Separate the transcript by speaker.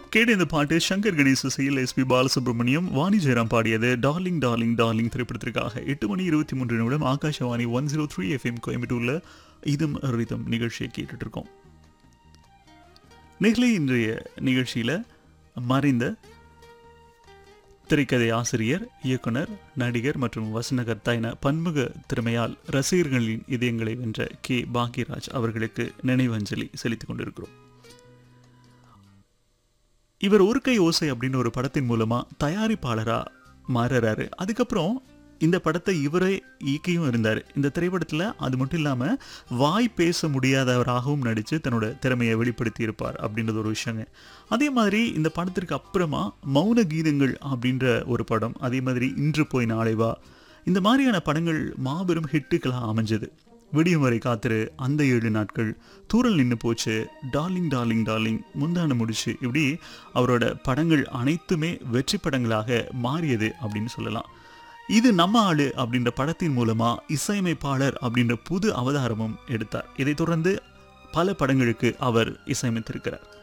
Speaker 1: கேட்ட இந்த பாட்டு சங்கர் கணேஷ் இசையில் எஸ்பி பாலசுப்ரமணியம் வாணி ஜெயராம் பாடியது டார்லிங் டார்லிங் டார்லிங் திரைப்படத்திற்காக எட்டு மணி இருபத்தி மூன்று நிமிடம் Akashvani one zero three FM கோயம்புத்தூர்ல இதும் ரிதம் நிகழ்ச்சியை கேட்டுட்டு இருக்கோம் நிகழி இன்றைய நிகழ்ச்சியில மறைந்த திரைக்கதை ஆசிரியர் இயக்குனர் நடிகர் மற்றும் வசனகர்த்தா என பன்முக திறமையால் ரசிகர்களின் இதயங்களை வென்ற கே பாக்யராஜ் அவர்களுக்கு நினைவஞ்சலி செலுத்திக் கொண்டிருக்கிறோம் இவர் ஒரு கை ஓசை அப்படின்னு ஒரு படத்தின் மூலமா தயாரிப்பாளரா மாறுறாரு அதுக்கப்புறம் இந்த படத்தை இவரே இயக்கியும் இருந்தார் இந்த திரைப்படத்தில் அது மட்டும் இல்லாமல் வாய் பேச முடியாதவராகவும் நடித்து தன்னோட திறமையை வெளிப்படுத்தி இருப்பார் அப்படின்றது ஒரு விஷயங்க அதே மாதிரி இந்த படத்திற்கு அப்புறமா மௌன கீதங்கள் அப்படின்ற ஒரு படம் அதே மாதிரி இன்று போய் நாளை வா இந்த மாதிரியான படங்கள் மாபெரும் ஹிட்டுகளாக அமைஞ்சது விடியும் வரை காத்திரு அந்த ஏழு நாட்கள் தூரல் நின்று போச்சு டார்லிங் டார்லிங் டார்லிங் முந்தான முடிச்சு இப்படி அவரோட படங்கள் அனைத்துமே வெற்றி படங்களாக மாறியது அப்படின்னு சொல்லலாம் இது நம்ம ஆளு அப்படின்ற படத்தின் மூலமா இசையமைப்பாளர் அப்படின்ற புது அவதாரமும் எடுத்தார் இதைத் தொடர்ந்து பல படங்களுக்கு அவர் இசையமைத்திருக்கிறார்